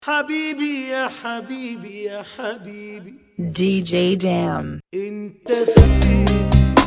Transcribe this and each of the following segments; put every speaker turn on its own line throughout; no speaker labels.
حبيبي يا حبيبي يا حبيبي
DJ Dam.
انت فين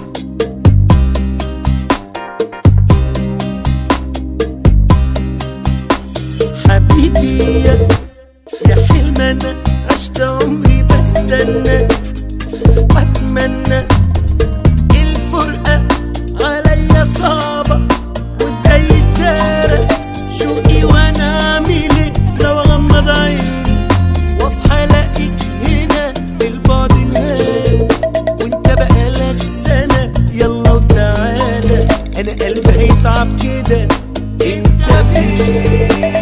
حبيبي يا يا حلم انا عشت عمري بستنى واتمنى الفرقة عليا صعبة وازاي اتدارى شوقي وانا اعمل ايه لو اغمض عيني واصحى الاقيك هنا البعد نهاية وانت بقالك سنة يلا وتعالى انا قلبي هيتعب كده انت فين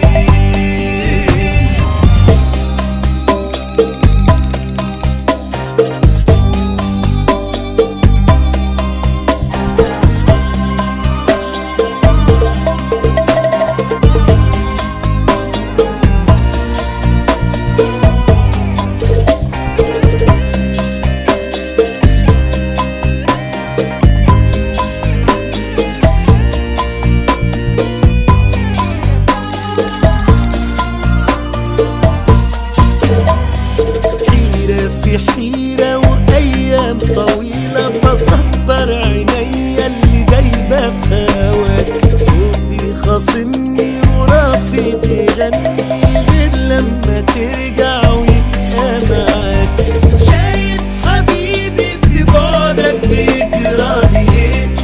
حيرة في حيرة وأيام طويلة بصبر عينيا اللي دايبة في هواك صوتي خاصمني ورافض يغني غير لما ترجع ويبقى معاك شايف حبيبي في بعدك بيجرالي ايه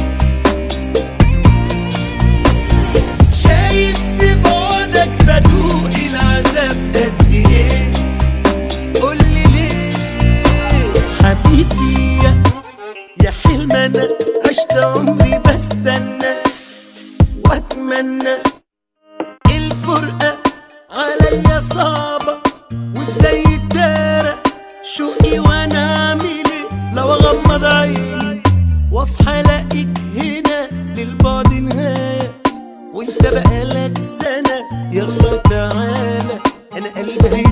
شايف في بعدك بدوق العذاب قد ايه قولي ليه حبيبي يا يا حلم انا عشت عمري بستنى واتمنى الفرقة عليا صعبة وازاي اتدارى شوقي وانا اعمل ايه لو اغمض عيني واصحى الاقيك هنا للبعد نهاية وانت بقالك سنة يلا تعالى انا قلبي